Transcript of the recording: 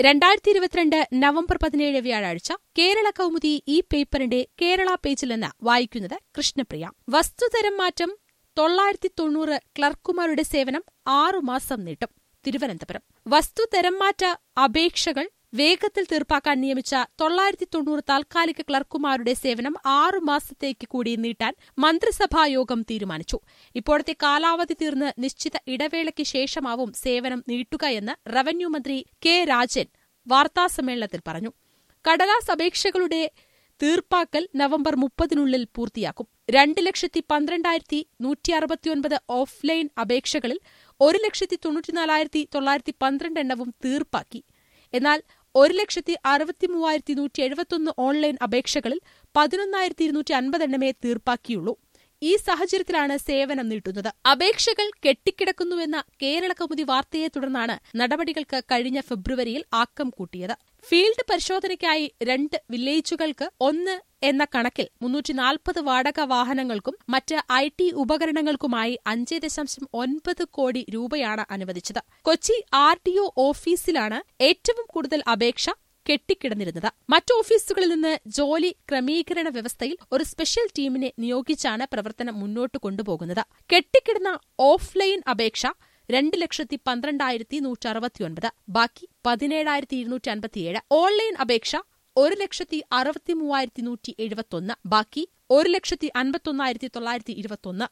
രണ്ടായിരത്തി ഇരുപത്തിരണ്ട് നവംബർ പതിനേഴ് വ്യാഴാഴ്ച കേരള കൗമുദി ഈ പേപ്പറിന്റെ കേരള പേജിൽ നിന്ന് വായിക്കുന്നത് കൃഷ്ണപ്രിയ വസ്തുതരം മാറ്റം തൊള്ളായിരത്തി തൊണ്ണൂറ് ക്ലർക്കുമാരുടെ സേവനം ആറുമാസം നീട്ടും തിരുവനന്തപുരം വസ്തുതരം മാറ്റ അപേക്ഷകൾ വേഗത്തിൽ തീർപ്പാക്കാൻ നിയമിച്ച തൊള്ളായിരത്തി തൊണ്ണൂറ് താൽക്കാലിക ക്ലർക്കുമാരുടെ സേവനം ആറു മാസത്തേക്ക് കൂടി നീട്ടാൻ മന്ത്രിസഭായോഗം തീരുമാനിച്ചു ഇപ്പോഴത്തെ കാലാവധി തീർന്ന് നിശ്ചിത ഇടവേളയ്ക്ക് ശേഷമാവും സേവനം നീട്ടുകയെന്ന് റവന്യൂ മന്ത്രി കെ രാജൻ വാർത്താസമ്മേളനത്തിൽ പറഞ്ഞു കടലാസ് അപേക്ഷകളുടെ തീർപ്പാക്കൽ നവംബർ മുപ്പതിനുള്ളിൽ പൂർത്തിയാക്കും രണ്ട് ലക്ഷത്തി പന്ത്രണ്ടായിരത്തി നൂറ്റി അറുപത്തിയൊൻപത് ഓഫ്ലൈൻ അപേക്ഷകളിൽ ഒരു ലക്ഷത്തി തൊണ്ണൂറ്റിനാലായിരത്തി തൊള്ളായിരത്തി പന്ത്രണ്ട് എണ്ണവും തീർപ്പാക്കി എന്നാൽ ഒരു ലക്ഷത്തി അറുപത്തി മൂവായിരത്തി നൂറ്റി എഴുപത്തൊന്ന് ഓൺലൈൻ അപേക്ഷകളിൽ പതിനൊന്നായിരത്തി ഇരുന്നൂറ്റി അൻപത് എണ്ണമേ തീർപ്പാക്കിയുള്ളൂ ഈ സാഹചര്യത്തിലാണ് സേവനം നീട്ടുന്നത് അപേക്ഷകൾ കെട്ടിക്കിടക്കുന്നുവെന്ന കേരള കൗമുദി വാർത്തയെ തുടർന്നാണ് നടപടികൾക്ക് കഴിഞ്ഞ ഫെബ്രുവരിയിൽ ആക്കം കൂട്ടിയത് ഫീൽഡ് പരിശോധനയ്ക്കായി രണ്ട് വില്ലേജുകൾക്ക് ഒന്ന് എന്ന കണക്കിൽ മുന്നൂറ്റി നാൽപ്പത് വാടക വാഹനങ്ങൾക്കും മറ്റ് ഐ ടി ഉപകരണങ്ങൾക്കുമായി അഞ്ച് ദശാംശം ഒൻപത് കോടി രൂപയാണ് അനുവദിച്ചത് കൊച്ചി ആർ ടി ഒ ഓഫീസിലാണ് ഏറ്റവും കൂടുതൽ അപേക്ഷ കെട്ടിക്കിടന്നിരുന്നത് മറ്റു ഓഫീസുകളിൽ നിന്ന് ജോലി ക്രമീകരണ വ്യവസ്ഥയിൽ ഒരു സ്പെഷ്യൽ ടീമിനെ നിയോഗിച്ചാണ് പ്രവർത്തനം മുന്നോട്ട് കൊണ്ടുപോകുന്നത് കെട്ടിക്കിടന്ന ഓഫ്ലൈൻ അപേക്ഷ രണ്ട് ലക്ഷത്തി പന്ത്രണ്ടായിരത്തി നൂറ്റി അറുപത്തിയൊൻപത് ബാക്കി പതിനേഴായിരത്തി ഇരുന്നൂറ്റി അൻപത്തിയേഴ് ഓൺലൈൻ അപേക്ഷ ഒരു ലക്ഷത്തി അറുപത്തി മൂവായിരത്തി നൂറ്റി എഴുപത്തൊന്ന് ബാക്കി ഒരു ലക്ഷത്തി അൻപത്തൊന്നായിരത്തി തൊള്ളായിരത്തി ഇരുപത്തൊന്ന്